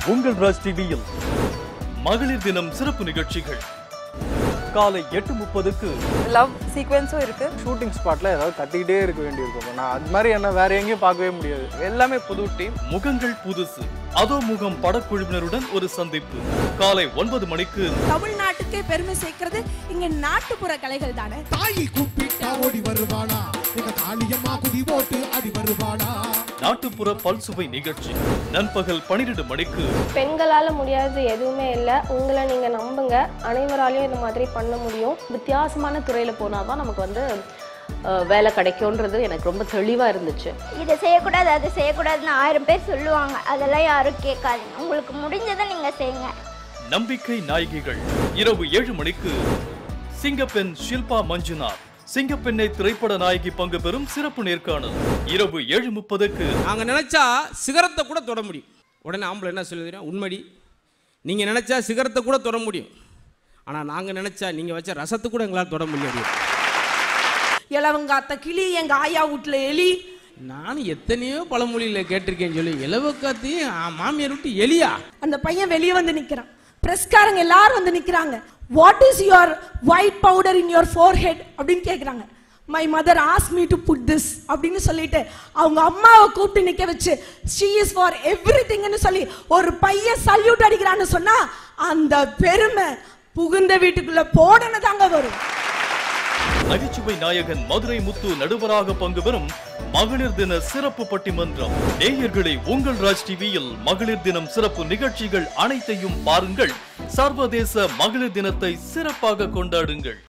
உங்கள் ராஜ் டிவியில் மகளிர் தினம் சிறப்பு நிகழ்ச்சிகள் காலை எட்டு முப்பதுக்கு லவ் சீக்வென்ஸும் இருக்கு ஷூட்டிங் ஸ்பாட்டில் ஏதாவது கத்திக்கிட்டே இருக்க வேண்டியிருக்கும் நான் அது மாதிரி என்ன வேற எங்கேயும் பார்க்கவே முடியாது எல்லாமே புது டீம் முகங்கள் புதுசு அதோ முகம் படக்குழுவினருடன் ஒரு சந்திப்பு காலை ஒன்பது மணிக்கு தமிழ்நாட்டுக்கே பெருமை சேர்க்கிறது இங்க நாட்டுப்புற கலைகள் தானே தாயி கூப்பிட்டா ஓடி வருவாளா எங்க காளியம்மா குதி போட்டு அடி வருவாளா நாட்டுப்புற பல்சுவை நிகழ்ச்சி நண்பகல் பனிரெண்டு மணிக்கு பெண்களால் முடியாதது எதுவுமே இல்லை உங்களை நீங்கள் நம்புங்க அனைவராலையும் இந்த மாதிரி பண்ண முடியும் வித்தியாசமான துறையில் போனால் தான் நமக்கு வந்து அஹ், வேலை கிடைக்கும்ன்றது எனக்கு ரொம்ப தெளிவாக இருந்துச்சு இதை செய்யக்கூடாது அதை செய்யக்கூடாதுன்னு ஆயிரம் பேர் சொல்லுவாங்க அதெல்லாம் யாரும் கேட்காதீங்க உங்களுக்கு முடிஞ்சதை நீங்கள் செய்யுங்க நம்பிக்கை நாயகிகள் இரவு ஏழு மணிக்கு சிங்கப்பெண் ஷில்பா மஞ்சுநாத் சிங்கப்பெண்ணை திரைப்பட நாயகி பங்கு பெறும் சிறப்பு நேர்காணல் இரவு ஏழு முப்பதுக்கு நாங்க நினைச்சா சிகரத்தை கூட தொட முடியும் உடனே ஆம்பளை என்ன சொல்லுதுன்னா உண்மடி நீங்க நினைச்சா சிகரத்தை கூட தொட முடியும் ஆனா நாங்க நினைச்சா நீங்க வச்ச ரசத்தை கூட எங்களால் தொட முடியாது இளவங்காத்த கிளி எங்க ஆயா வீட்டுல எலி நான் எத்தனையோ பழமொழியில் கேட்டிருக்கேன்னு சொல்லி இலவக்காத்தையும் மாமியார் விட்டு எலியா அந்த பையன் வெளியே வந்து நிக்கிறான் பிரஸ்காரங்க எல்லாரும் வந்து நிக்கிறாங்க what is your white powder in your forehead அப்படின்னு கேக்குறாங்க my mother ask me to put this அப்படின்னு சொல்லிட்டு அவங்க அம்மாவை கூப்பிட்டு நிக்க வச்சு ஷீ இஸ் ஃபார் எவ்ரி திங்னு சொல்லி ஒரு பையன் சல்யூட் அடிக்கிறான்னு சொன்னா அந்த பெருமை புகுந்த வீட்டுக்குள்ள போடணும் தாங்க வரும் நகைச்சுவை நாயகன் மதுரை முத்து நடுவராக பங்கு பெறும் மகளிர் தின சிறப்பு பட்டிமன்றம் நேயர்களை உங்கள் ராஜ் டிவியில் மகளிர் தினம் சிறப்பு நிகழ்ச்சிகள் அனைத்தையும் பாருங்கள் சர்வதேச மகளிர் தினத்தை சிறப்பாக கொண்டாடுங்கள்